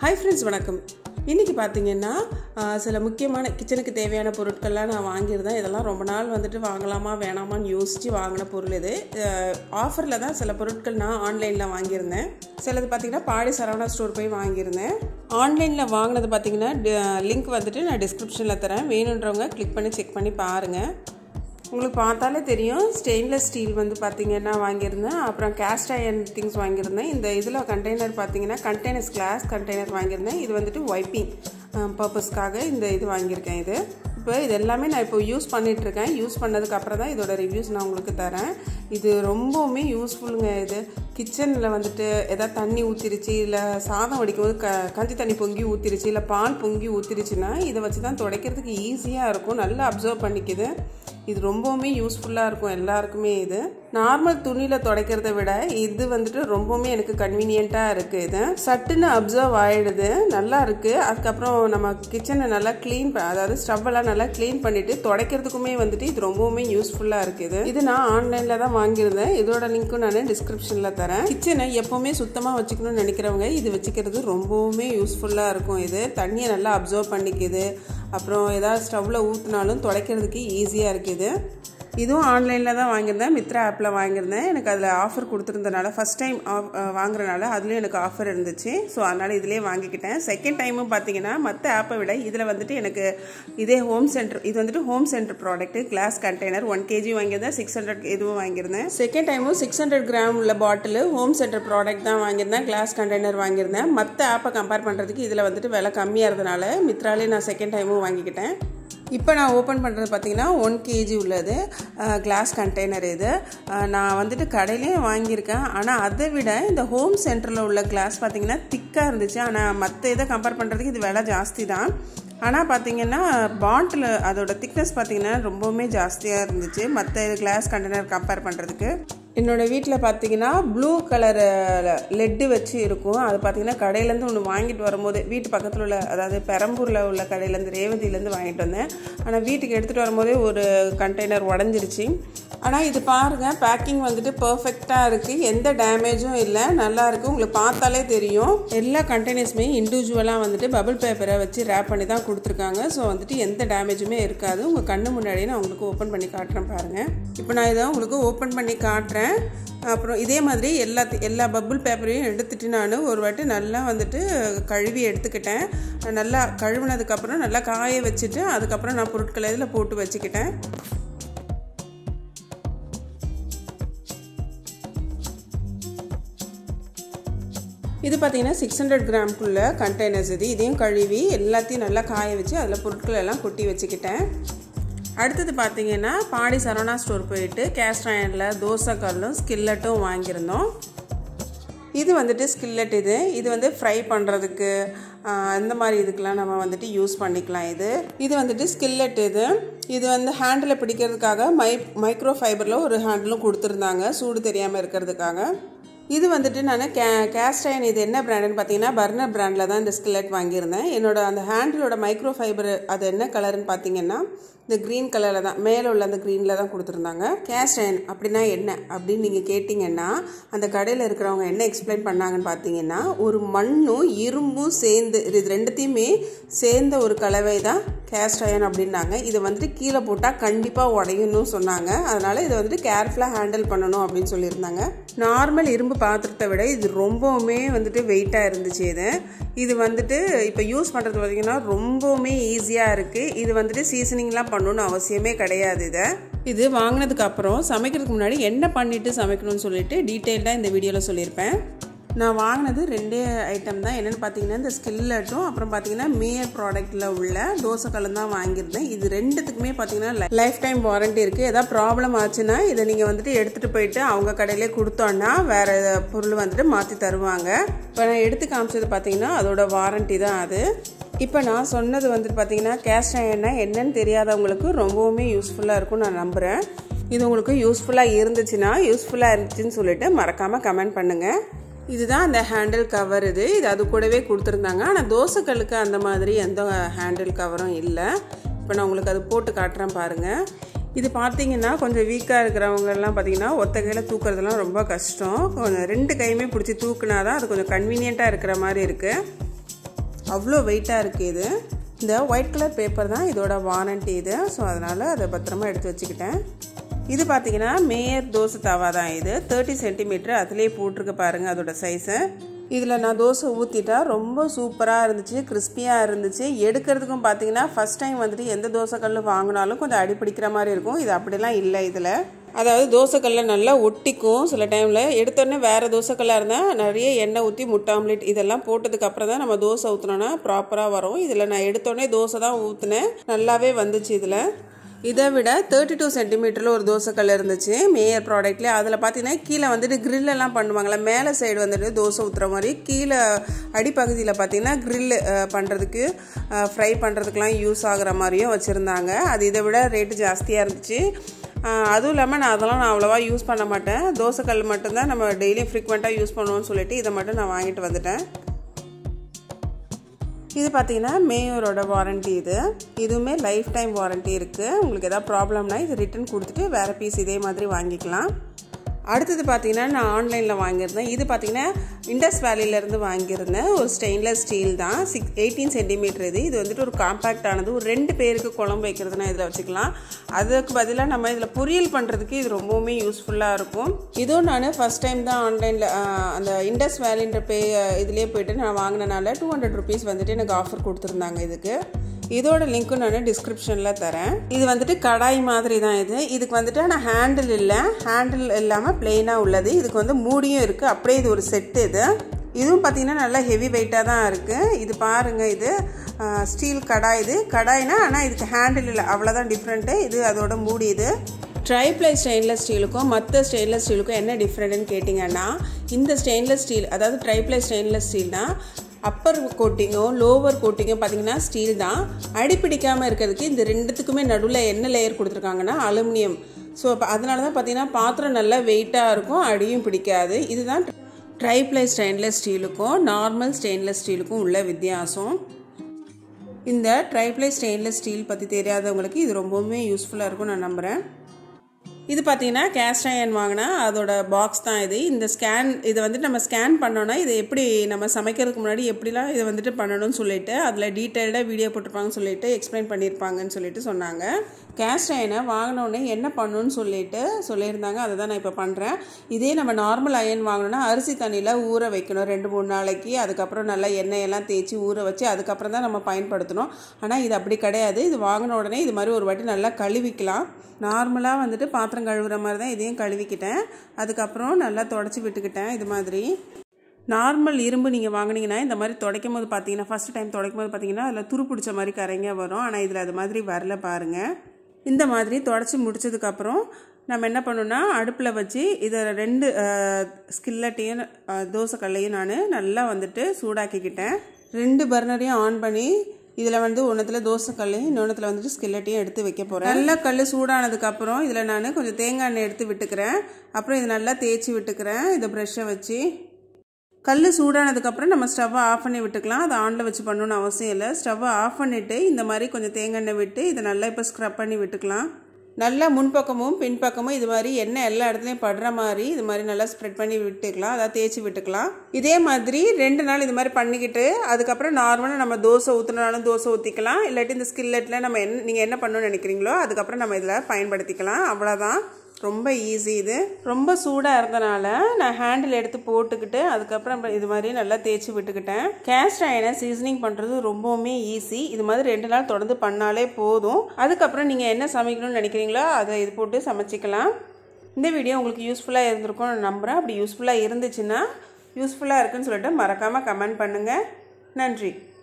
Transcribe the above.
hi friends வணக்கம் இன்றைக்கி பார்த்தீங்கன்னா ஆஹ், சில முக்கியமான கிச்சனுக்கு தேவையான பொருட்கள்லாம் நான் வாங்கியிருந்தேன் இதெல்லாம் ரொம்ப நாள் வந்துட்டு வாங்கலாமா வேணாமான்னு யோசித்து வாங்கின பொருள் இது ஆஃபரில் தான் சில பொருட்கள் நான் ஆன்லைனில் வாங்கியிருந்தேன் சிலது பார்த்தீங்கன்னா பாடி சரவணா ஸ்டோர் போய் வாங்கியிருந்தேன் ஆன்லைனில் வாங்கினது பார்த்தீங்கன்னா லிங்க் வந்துட்டு நான் டிஸ்கிரிப்ஷனில் தரேன் வேணுன்றவங்க கிளிக் பண்ணி செக் பண்ணி பாருங்கள் உங்களுக்கு பார்த்தாலே தெரியும் ஸ்டெயின்லெஸ் ஸ்டீல் வந்து பார்த்தீங்கன்னா வாங்கியிருந்தேன் அப்புறம் கேஸ்ட் அயன் திங்ஸ் வாங்கியிருந்தேன் இந்த இதில் கண்டெய்னர் பார்த்தீங்கன்னா கண்டெய்னர்ஸ் கிளாஸ் கண்டெய்னர் வாங்கியிருந்தேன் இது வந்துட்டு வைப்பிங் பர்பஸ்க்காக இந்த இது வாங்கியிருக்கேன் இது இப்போ இது எல்லாமே நான் இப்போ யூஸ் பண்ணிகிட்ருக்கேன் யூஸ் பண்ணதுக்கு அப்புறம் தான் இதோட ரிவ்யூஸ் நான் உங்களுக்கு தரேன் இது ரொம்பவுமே யூஸ்ஃபுல்லுங்க இது கிச்சனில் வந்துட்டு எதாவது தண்ணி ஊற்றிருச்சு இல்லை சாதம் வடிக்கும் போது க கஞ்சி தண்ணி பொங்கி ஊற்றிருச்சு இல்லை பால் பொங்கி ஊற்றிருச்சுன்னா இதை வச்சு தான் துடைக்கிறதுக்கு ஈஸியாக இருக்கும் நல்லா அப்சர்வ் பண்ணிக்குது இது ரொம்பவுமே யூஸ்ஃபுல்லாக இருக்கும் எல்லாருக்குமே இது நார்மல் துணியில் துடைக்கிறத விட இது வந்துட்டு ரொம்பவுமே எனக்கு கன்வீனியண்ட்டாக இருக்குது இது சட்டுன்னு அப்சர்வ் ஆகிடுது நல்லா இருக்குது அதுக்கப்புறம் நம்ம கிச்சனை நல்லா க்ளீன் அதாவது ஸ்டவ்வெல்லாம் நல்லா க்ளீன் பண்ணிவிட்டு துடைக்கிறதுக்குமே வந்துட்டு இது ரொம்பவுமே யூஸ்ஃபுல்லாக இருக்குது இது நான் ஆன்லைனில் தான் வாங்கியிருந்தேன் இதோட லிங்க்கும் நான் டிஸ்கிரிப்ஷனில் தரேன் கிச்சனை எப்போவுமே சுத்தமாக வச்சுக்கணும்னு நினைக்கிறவங்க இது வச்சுக்கிறது ரொம்பவுமே யூஸ்ஃபுல்லாக இருக்கும் இது தண்ணியை நல்லா அப்சர்வ் பண்ணிக்குது அப்புறம் ஏதாவது ஸ்டவ்வில் ஊற்றினாலும் துடைக்கிறதுக்கு ஈஸியாக இருக்குது இதுவும் ஆன்லைனில் தான் வாங்கியிருந்தேன் மித்ரா ஆப்பில் வாங்கியிருந்தேன் எனக்கு அதில் ஆஃபர் கொடுத்துருந்தனால ஃபஸ்ட் டைம் வாங்குறனால அதுலேயும் எனக்கு ஆஃபர் இருந்துச்சு ஸோ அதனால் இதிலே வாங்கிக்கிட்டேன் செகண்ட் டைமும் பார்த்தீங்கன்னா மற்ற ஆப்பை விட இதில் வந்துட்டு எனக்கு இதே ஹோம் சென்டர் இது வந்துட்டு home centre product glass container one KG வாங்கியிருந்தேன் சிக்ஸ் ஹண்ட்ரட் இதுவும் வாங்கியிருந்தேன் செகண்ட் டைமும் சிக்ஸ் ஹண்ட்ரட் கிராம் உள்ள பாட்டில் ஹோம் சென்டர் ப்ராடக்ட் தான் வாங்கியிருந்தேன் கிளாஸ் கண்டெய்னர் வாங்கியிருந்தேன் மற்ற ஆப்பை கம்பேர் பண்ணுறதுக்கு இதில் வந்துட்டு விலை கம்மியாக இருந்தனால மித்ராலே நான் செகண்ட் டைமும் வாங்கிக்கிட்டேன் இப்போ நான் ஓப்பன் பண்ணுறது பார்த்தீங்கன்னா ஒன் கேஜி உள்ளது கிளாஸ் கண்டெய்னர் இது அஹ், நான் வந்துட்டு கடையிலையும் வாங்கியிருக்கேன் ஆனால் அதை விட இந்த ஹோம் சென்டரில் உள்ள கிளாஸ் பார்த்தீங்கன்னா திக்காக இருந்துச்சு ஆனால் மற்ற இதை கம்பேர் பண்ணுறதுக்கு இது விலை ஜாஸ்தி தான் ஆனால் பார்த்தீங்கன்னா பாட்டில் அதோட திக்னஸ் பார்த்தீங்கன்னா ரொம்பவுமே ஜாஸ்தியாக இருந்துச்சு மற்ற கிளாஸ் கண்டெய்னர் கம்பேர் பண்ணுறதுக்கு என்னோடய வீட்டில் பார்த்தீங்கன்னா ப்ளூ கலர் லெட்டு வச்சு இருக்கும் அது பார்த்தீங்கன்னா கடையிலேருந்து ஒன்று வாங்கிட்டு வரும்போது வீட்டு பக்கத்தில் உள்ள அதாவது பெரம்பூரில் உள்ள கடையிலேருந்து ரேவதியிலேருந்து வாங்கிட்டு வந்தேன் ஆனால் வீட்டுக்கு எடுத்துகிட்டு வரும்போதே ஒரு கண்டெய்னர் உடஞ்சிருச்சு ஆனால் இது பாருங்கள் பேக்கிங் வந்துட்டு பர்ஃபெக்டாக இருக்குது எந்த டேமேஜும் இல்லை நல்லா இருக்குது உங்களுக்கு பார்த்தாலே தெரியும் எல்லா கண்டெய்னர்ஸுமே இண்டிவிஜுவலாக வந்துட்டு பபிள் பேப்பரை வச்சு ரேப் பண்ணி தான் கொடுத்துருக்காங்க ஸோ வந்துட்டு எந்த டேமேஜுமே இருக்காது உங்கள் கண்ணு முன்னாடியே நான் உங்களுக்கு ஓப்பன் பண்ணி காட்டுறேன் பாருங்கள் இப்போ நான் இதை உங்களுக்கு ஓப்பன் பண்ணி காட்டுறேன் அப்புறம் இதே மாதிரி எல்லா எல்லா பப்புள் பேப்பரையும் எடுத்துட்டு நான் ஒரு வாட்டி நல்லா வந்துட்டு கழுவி எடுத்துக்கிட்டேன் நல்லா கழுவுனதுக்கப்புறம் நல்லா காய வச்சுட்டு அதுக்கப்புறம் நான் பொருட்களை இதில் போட்டு வச்சுக்கிட்டேன் இது பார்த்தீங்கன்னா சிக்ஸ் ஹண்ட்ரட் கிராம்குள்ள கண்டெய்னர்ஸ் இது இதையும் கழுவி எல்லாத்தையும் நல்லா காய வச்சு அதில் பொருட்கள் எல்லாம் கொட்டி வச்சுக்கிட்டேன் அடுத்தது பார்த்தீங்கன்னா பாடி சரவணா ஸ்டோர் போயிட்டு கேஸ்ட் அயனில் தோசை கல்லும் ஸ்கில்லட்டும் வாங்கியிருந்தோம் இது வந்துட்டு ஸ்கில்லட் இது இது வந்து ஃப்ரை பண்ணுறதுக்கு இந்த மாதிரி இதுக்கெலாம் நம்ம வந்துட்டு யூஸ் பண்ணிக்கலாம் இது இது வந்துட்டு ஸ்கில்லட் இது இது வந்து ஹேண்டில் பிடிக்கிறதுக்காக மை மைக்ரோ ஃபைபரில் ஒரு ஹேண்டிலும் கொடுத்துருந்தாங்க சூடு தெரியாமல் இருக்கிறதுக்காக இது வந்துட்டு நான் கே கேஸ்ட் அயன் இது என்ன பிராண்டுன்னு பார்த்தீங்கன்னா பர்னர் பிராண்டில் தான் இந்த ஸ்கில்லட் வாங்கியிருந்தேன் என்னோட அந்த ஹேண்டிலோட மைக்ரோ ஃபைபர் அது என்ன கலர்னு பார்த்தீங்கன்னா இந்த க்ரீன் கலரில் தான் மேலே உள்ள அந்த க்ரீனில் தான் கொடுத்துருந்தாங்க கேஸ்ட் அயன் அப்படின்னா என்ன அப்படின்னு நீங்கள் கேட்டிங்கன்னா அந்த கடையில் இருக்கிறவங்க என்ன எக்ஸ்பிளைன் பண்ணாங்கன்னு பார்த்தீங்கன்னா ஒரு மண்ணும் இரும்பும் சேர்ந்து இது ரெண்டுத்தையுமே சேர்ந்த ஒரு கலவை தான் கேஸ்ட் அயன் அப்படின்னாங்க இதை வந்துட்டு கீழே போட்டால் கண்டிப்பாக உடையணும்னு சொன்னாங்க அதனால் இதை வந்துட்டு கேர்ஃபுல்லாக ஹேண்டில் பண்ணணும் அப்படின்னு சொல்லியிருந்தாங்க நார்மல் இரும்பு பாத்திரத்தை விட இது ரொம்பவுமே வந்துட்டு வெயிட்டாக இருந்துச்சு இது இது வந்துட்டு இப்போ யூஸ் பண்ணுறது பார்த்திங்கன்னா ரொம்பவுமே ஈஸியாக இருக்குது இது வந்துட்டு சீசனிங்லாம் பண்ணணும்னு அவசியமே கிடையாது இதை இது வாங்கினதுக்கு அப்புறம் சமைக்கிறதுக்கு முன்னாடி என்ன பண்ணிவிட்டு சமைக்கணும்னு சொல்லிட்டு டீட்டெயில்டாக இந்த வீடியோவில் சொல்லியிருப்பேன் நான் வாங்கினது ரெண்டே ஐட்டம் தான் என்னென்னு பார்த்தீங்கன்னா இந்த ஸ்கில்லட்டும் அப்புறம் பார்த்தீங்கன்னா மேயர் ப்ராடக்ட்டில் உள்ள தோசைக்கல்லும் தான் வாங்கியிருந்தேன் இது ரெண்டுத்துக்குமே பார்த்தீங்கன்னா லைஃப் டைம் வாரண்ட்டி இருக்குது எதாவது ப்ராப்ளம் ஆச்சுன்னா இதை நீங்கள் வந்துட்டு எடுத்துகிட்டு போயிட்டு அவங்க கடையிலே கொடுத்தோன்னா வேறு பொருள் வந்துட்டு மாற்றி தருவாங்க இப்போ நான் எடுத்து காமிச்சது பார்த்தீங்கன்னா அதோட வாரண்ட்டி தான் அது இப்போ நான் சொன்னது வந்துட்டு பார்த்தீங்கன்னா கேஸ்ட் அயன்னா என்னன்னு தெரியாதவங்களுக்கு ரொம்பவுமே யூஸ்ஃபுல்லாக இருக்கும் நான் நம்புகிறேன் இது உங்களுக்கு யூஸ்ஃபுல்லாக இருந்துச்சுன்னா யூஸ்ஃபுல்லாக இருந்துச்சுன்னு சொல்லிட்டு மறக்காமல் கமெண்ட் பண்ணுங்கள் இதுதான் அந்த ஹேண்டில் கவர் இது இது அது கூடவே கொடுத்துருந்தாங்க ஆனால் தோசைக்கல்லுக்கு அந்த மாதிரி எந்த ஹேண்டில் கவரும் இல்லை இப்போ நான் உங்களுக்கு அது போட்டு காட்டுறேன் பாருங்கள் இது பார்த்தீங்கன்னா கொஞ்சம் வீக்காக இருக்கிறவங்கெல்லாம் பார்த்தீங்கன்னா ஒத்த கையில் தூக்குறதுலாம் ரொம்ப கஷ்டம் கொஞ்சம் ரெண்டு கையுமே பிடிச்சி தூக்குனா தான் அது கொஞ்சம் கன்வீனியண்ட்டாக இருக்கிற மாதிரி இருக்குது அவ்வளோ வெயிட்டாக இருக்குது இது இந்த ஒயிட் கலர் பேப்பர் தான் இதோட வாரண்டி இது ஸோ அதனால் அதை பத்திரமா எடுத்து வச்சுக்கிட்டேன் இது பார்த்தீங்கன்னா மேயர் தோசை தவா தான் இது தேர்ட்டி சென்டிமீட்டர் அதுலேயே போட்டிருக்கு பாருங்கள் அதோட சைஸு இதில் நான் தோசை ஊற்றிட்டா ரொம்ப சூப்பராக இருந்துச்சு கிறிஸ்பியாக இருந்துச்சு எடுக்கிறதுக்கும் பார்த்தீங்கன்னா ஃபஸ்ட் டைம் வந்துட்டு எந்த தோசைக்கல் வாங்கினாலும் கொஞ்சம் அடிப்பிடிக்கிற மாதிரி இருக்கும் இது அப்படிலாம் இல்லை இதில் அதாவது தோசைக்கல்ல நல்லா ஒட்டிக்கும் சில டைமில் எடுத்தோடனே வேறு தோசைக்கல்லாக இருந்தால் நிறைய எண்ணெய் ஊற்றி முட்டை ஆம்லெட் இதெல்லாம் போட்டதுக்கு அப்புறம் தான் நம்ம தோசை ஊற்றினோன்னா ப்ராப்பராக வரும் இதில் நான் எடுத்தோடனே தோசை தான் ஊற்றினேன் நல்லாவே வந்துச்சு இதில் இதை விட தேர்ட்டி டூ சென்டிமீட்டரில் ஒரு தோசைக்கல் இருந்துச்சு மேயர் ப்ராடக்ட்லேயே அதில் பார்த்தீங்கன்னா கீழே வந்துட்டு grill எல்லாம் பண்ணுவாங்கள்ல மேலே சைடு வந்துட்டு தோசை ஊற்றுற மாதிரி கீழே அடிப்பகுதியில் பார்த்தீங்கன்னா grill பண்ணுறதுக்கு ஃப்ரை பண்ணுறதுக்கெலாம் யூஸ் ஆகுற மாதிரியும் வச்சுருந்தாங்க அது இதை விட ரேட்டு ஜாஸ்தியாக இருந்துச்சு ஆஹ் அதுவும் இல்லாமல் நான் அதெல்லாம் நான் அவ்வளோவா யூஸ் பண்ண மாட்டேன் தோசைக்கல் மட்டும்தான் நம்ம டெய்லியும் ஃப்ரீக்வெண்ட்டாக யூஸ் பண்ணுவோம்னு சொல்லிட்டு இதை மட்டும் நான் வாங்கிட்டு வந்துட்டேன் இது பார்த்தீங்கன்னா மேயரோட வாரண்டி இது இதுவுமே லைஃப் டைம் வாரண்டி இருக்குது உங்களுக்கு எதாவது ப்ராப்ளம்னா இது ரிட்டன் கொடுத்துட்டு வேறு பீஸ் இதே மாதிரி வாங்கிக்கலாம் அடுத்தது பார்த்தீங்கன்னா நான் ஆன்லைனில் வாங்கியிருந்தேன் இது பார்த்தீங்கன்னா இண்டஸ் வேலியிலேருந்து வாங்கியிருந்தேன் ஒரு ஸ்டெயின்லெஸ் ஸ்டீல் தான் சிக்ஸ் எயிட்டீன் சென்டிமீட்டர் இது இது வந்துட்டு ஒரு காம்பேக்ட் ஆனது ஒரு ரெண்டு பேருக்கு குழம்பு வைக்கிறதுனா இதில் வச்சுக்கலாம் அதுக்கு பதிலாக நம்ம இதில் பொரியல் பண்ணுறதுக்கு இது ரொம்பவுமே யூஸ்ஃபுல்லாக இருக்கும் இதுவும் நான் ஃபஸ்ட் டைம் தான் ஆன்லைனில் அந்த இண்டஸ் வேலின்ற பே இதுலேயே போயிட்டு நான் வாங்கினனால டூ ஹண்ட்ரட் ருபீஸ் வந்துட்டு எனக்கு ஆஃபர் கொடுத்துருந்தாங்க இதுக்கு இதோட லிங்க்கும் நான் டிஸ்கிரிப்ஷனில் தரேன் இது வந்துட்டு கடாய் மாதிரி தான் இது இதுக்கு வந்துட்டு ஆனால் ஹேண்டில் இல்லை ஹேண்டில் இல்லாமல் பிளெயினாக உள்ளது இதுக்கு வந்து மூடியும் இருக்குது அப்படியே இது ஒரு செட்டு இது இதுவும் பார்த்தீங்கன்னா நல்லா ஹெவி வெயிட்டாக தான் இருக்குது இது பாருங்கள் இது ஸ்டீல் கடாய் இது கடாய்னா ஆனால் இதுக்கு ஹேண்டில் இல்லை அவ்வளோதான் டிஃப்ரெண்ட்டு இது அதோட மூடி இது ட்ரைப்ளை ஸ்டெயின்லெஸ் ஸ்டீலுக்கும் மற்ற ஸ்டெயின்லெஸ் ஸ்டீலுக்கும் என்ன டிஃப்ரெண்ட்னு கேட்டிங்கன்னா இந்த ஸ்டெயின்லெஸ் ஸ்டீல் அதாவது ட்ரைப்ளை ஸ்டெயின்லெஸ் ஸ்டீல்னால் அப்பர் கோட்டிங்கும் லோவர் கோட்டிங்கும் பார்த்தீங்கன்னா ஸ்டீல் தான் அடிப்பிடிக்காமல் இருக்கிறதுக்கு இந்த ரெண்டுத்துக்குமே நடுவில் என்ன லேயர் கொடுத்துருக்காங்கன்னா அலுமினியம் ஸோ அப்போ அதனால தான் பார்த்தீங்கன்னா பாத்திரம் நல்லா வெயிட்டாக இருக்கும் அடியும் பிடிக்காது இதுதான் ட்ரைப்ளை ஸ்டெயின்லெஸ் ஸ்டீலுக்கும் நார்மல் ஸ்டெயின்லெஸ் ஸ்டீலுக்கும் உள்ள வித்தியாசம் இந்த ட்ரைப்ளை ஸ்டெயின்லெஸ் ஸ்டீல் பற்றி தெரியாதவங்களுக்கு இது ரொம்பவுமே யூஸ்ஃபுல்லாக இருக்கும் நான் நம்புகிறேன் இது பார்த்தீங்கன்னா கேஸ்ட் அயன் வாங்கினா அதோட பாக்ஸ் தான் இது இந்த ஸ்கேன் இதை வந்துட்டு நம்ம ஸ்கேன் பண்ணோன்னா இதை எப்படி நம்ம சமைக்கிறதுக்கு முன்னாடி எப்படிலாம் இதை வந்துட்டு பண்ணணும்னு சொல்லிட்டு அதில் டீட்டெயில்டாக வீடியோ போட்டிருப்பாங்கன்னு சொல்லிட்டு எக்ஸ்பிளைன் பண்ணியிருப்பாங்கன்னு சொல்லிட்டு சொன்னாங்க கேஸ்ட் அயனை வாங்கினோடனே என்ன பண்ணணும்னு சொல்லிட்டு சொல்லியிருந்தாங்க அதை தான் நான் இப்போ பண்ணுறேன் இதே நம்ம நார்மல் அயன் வாங்கினோன்னா அரிசி தண்ணியில் ஊற வைக்கணும் ரெண்டு மூணு நாளைக்கு அதுக்கப்புறம் நல்லா எண்ணெயெல்லாம் தேய்ச்சி ஊற வச்சு அதுக்கப்புறம் தான் நம்ம பயன்படுத்தணும் ஆனால் இது அப்படி கிடையாது இது வாங்கின உடனே இது மாதிரி ஒரு வாட்டி நல்லா கழுவிக்கலாம் நார்மலாக வந்துட்டு பாத்திரம் கழுவுற மாதிரி தான் இதையும் கழுவிக்கிட்டேன் அதுக்கப்புறம் நல்லா தொடச்சி விட்டுக்கிட்டேன் இது மாதிரி நார்மல் இரும்பு நீங்கள் வாங்கினீங்கன்னா இந்த மாதிரி துடைக்கும் போது பார்த்தீங்கன்னா ஃபஸ்ட் டைம் துடைக்கும் போது பார்த்தீங்கன்னா அதில் துரு பிடிச்ச மாதிரி கரைங்க வரும் ஆனால் இதில் அது மாதிரி வரல பாருங்கள் இந்த மாதிரி தொடச்சி முடிச்சதுக்கப்புறம் நம்ம என்ன பண்ணோம்னா அடுப்பில் வச்சு இதை ரெண்டு ஸ்கில்லட்டையும் தோசைக்கல்லையும் நான் நல்லா வந்துட்டு சூடாக்கிக்கிட்டேன் ரெண்டு பர்னரையும் ஆன் பண்ணி இதில் வந்து ஒன்றத்தில் தோசைக்கல்லையும் இன்னொன்றத்தில் வந்துட்டு ஸ்கில்லட்டையும் எடுத்து வைக்க போகிறேன் நல்லா கல் சூடானதுக்கப்புறம் இதில் நான் கொஞ்சம் தேங்காய் எண்ணெய் எடுத்து விட்டுக்கிறேன் அப்புறம் இது நல்லா தேய்ச்சி விட்டுக்கிறேன் இதை ப்ரெஷ்ஷை வச்சு கல் சூடானதுக்கப்புறம் நம்ம ஸ்டவ்வை ஆஃப் பண்ணி விட்டுக்கலாம் அதை ஆனில் வச்சு பண்ணணும்னு அவசியம் இல்லை ஸ்டவ்வை ஆஃப் பண்ணிவிட்டு இந்த மாதிரி கொஞ்சம் தேங்காய் எண்ணெய் விட்டு இதை நல்லா இப்போ ஸ்க்ரப் பண்ணி விட்டுக்கலாம் நல்லா முன்பக்கமும் பின்பக்கமும் இது மாதிரி எண்ணெய் எல்லா இடத்துலையும் படுற மாதிரி இது மாதிரி நல்லா ஸ்ப்ரெட் பண்ணி விட்டுக்கலாம் அதாவது தேய்ச்சி விட்டுக்கலாம் இதே மாதிரி ரெண்டு நாள் இது மாதிரி பண்ணிக்கிட்டு அதுக்கப்புறம் நார்மலாக நம்ம தோசை ஊற்றினாலும் தோசை ஊற்றிக்கலாம் இல்லாட்டி இந்த ஸ்கில்லெட்டில் நம்ம என்ன நீங்கள் என்ன பண்ணணும்னு நினைக்கிறீங்களோ அதுக்கப்புறம் நம்ம இதில் பயன்படுத்திக்கலாம் அவ்வளோதான் ரொம்ப ஈஸி இது ரொம்ப சூடாக இருந்தனால நான் ஹேண்டில் எடுத்து போட்டுக்கிட்டு அதுக்கப்புறம் இது மாதிரி நல்லா தேய்ச்சி விட்டுக்கிட்டேன் கேஸ்ட் அயனை சீசனிங் பண்ணுறது ரொம்பவுமே ஈஸி இது மாதிரி ரெண்டு நாள் தொடர்ந்து பண்ணாலே போதும் அதுக்கப்புறம் நீங்கள் என்ன சமைக்கணும்னு நினைக்கிறீங்களோ அதை இது போட்டு சமைச்சிக்கலாம் இந்த வீடியோ உங்களுக்கு யூஸ்ஃபுல்லாக இருந்திருக்கும்னு நான் நம்புகிறேன் அப்படி யூஸ்ஃபுல்லாக இருந்துச்சுன்னா யூஸ்ஃபுல்லாக இருக்குன்னு சொல்லிட்டு மறக்காமல் கமெண்ட் பண்ணுங்கள் நன்றி